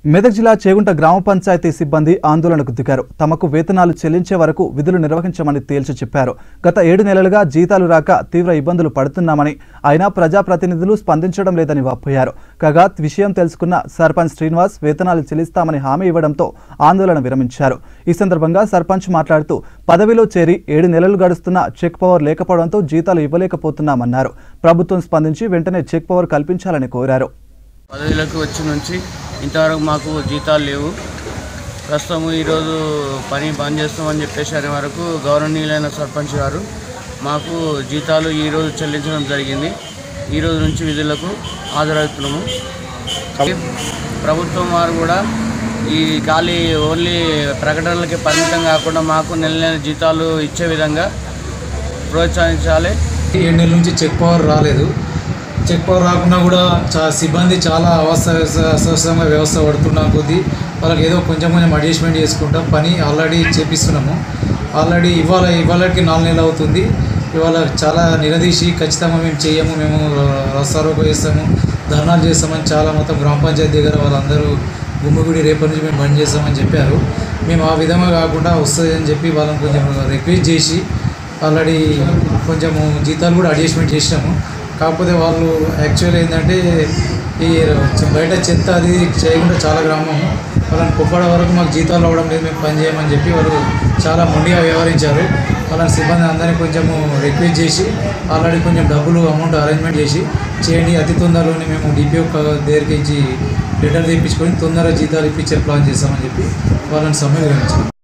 మెదక్ జిల్లా చేగుంట గ్రామ పంచాయతీ సిబ్బంది ఆందోళనకు దిగారు తమకు వేతనాలు చెల్లించే వరకు విధులు నిర్వహించమని తేల్చి చెప్పారు గత ఏడు నెలలుగా జీతాలు రాక తీవ్ర ఇబ్బందులు పడుతున్నామని అయినా ప్రజాప్రతినిధులు స్పందించడం లేదని వాపోయారు కాగా విషయం తెలుసుకున్న సర్పంచ్ శ్రీనివాస్ వేతనాలు చెల్లిస్తామని హామీ ఇవ్వడంతో ఆందోళన విరమించారు ఈ సందర్భంగా సర్పంచ్ మాట్లాడుతూ పదవిలో చేరి ఏడు నెలలు గడుస్తున్న చెక్ పవర్ లేకపోవడంతో జీతాలు ఇవ్వలేకపోతున్నామన్నారు ప్రభుత్వం స్పందించి వెంటనే చెక్ పవర్ కల్పించాలని కోరారు పదవిలోకి వచ్చి నుంచి ఇంతవరకు మాకు జీతాలు లేవు ప్రస్తుతం ఈరోజు పని బంద్ చేస్తామని చెప్పేసి అనే వరకు గౌరవనీయులైన సర్పంచ్ గారు మాకు జీతాలు ఈరోజు చెల్లించడం జరిగింది ఈ రోజు నుంచి విధులకు హాజరవుతున్నాము ప్రభుత్వం వారు కూడా ఈ ఖాళీ ఓన్లీ ప్రకటనలకి పరిమితం కాకుండా మాకు నెల నెల జీతాలు ఇచ్చే విధంగా ప్రోత్సహించాలి ఏడు నెలల నుంచి చెక్ పవర్ రాలేదు చెక్ పవర్ రాకుండా కూడా చా సిబ్బంది చాలా అవస్థ అస్వస్థంగా వ్యవస్థ పడుతున్న కొద్దీ వాళ్ళకి ఏదో కొంచెం కొంచెం అడ్జస్ట్మెంట్ చేసుకుంటాం పని ఆల్రెడీ చేపిస్తున్నాము ఆల్రెడీ ఇవాళ ఇవాళకి నాలుగు నెలలు అవుతుంది ఇవాళ చాలా నిలదీసి ఖచ్చితంగా మేము చేయము మేము రస్తారోకో చేస్తాము ధర్నాలు చేస్తామని చాలా మొత్తం గ్రామ పంచాయతీ దగ్గర వాళ్ళందరూ గుమ్మిగుడి రేపటి నుంచి మేము బంద్ చేస్తామని చెప్పారు మేము ఆ విధంగా కాకుండా వస్తుంది అని చెప్పి వాళ్ళని కొంచెం రిక్వెస్ట్ చేసి ఆల్రెడీ కొంచెము జీతాలు కూడా అడ్జస్ట్మెంట్ చేసినాము కాకపోతే వాళ్ళు యాక్చువల్ ఏంటంటే ఈ బయట చెత్త అది చేయకుండా చాలా గ్రామం వాళ్ళని కుప్పడ వరకు మాకు జీతాలు అవ్వడం లేదు మేము పని చేయమని చెప్పి వాళ్ళు చాలా మొండిగా వ్యవహరించారు వాళ్ళని సిబ్బంది అందరినీ కొంచెము రిక్వెస్ట్ చేసి ఆల్రెడీ కొంచెం డబ్బులు అమౌంట్ అరేంజ్మెంట్ చేసి చేయండి అతి తొందరలోనే మేము డిపిఓ దగ్గరికి ఇచ్చి లెటర్ తెప్పించుకొని తొందరగా జీతాలు ఇప్పించే ప్లాన్ చేస్తామని చెప్పి వాళ్ళని సమ్మె వివరించాం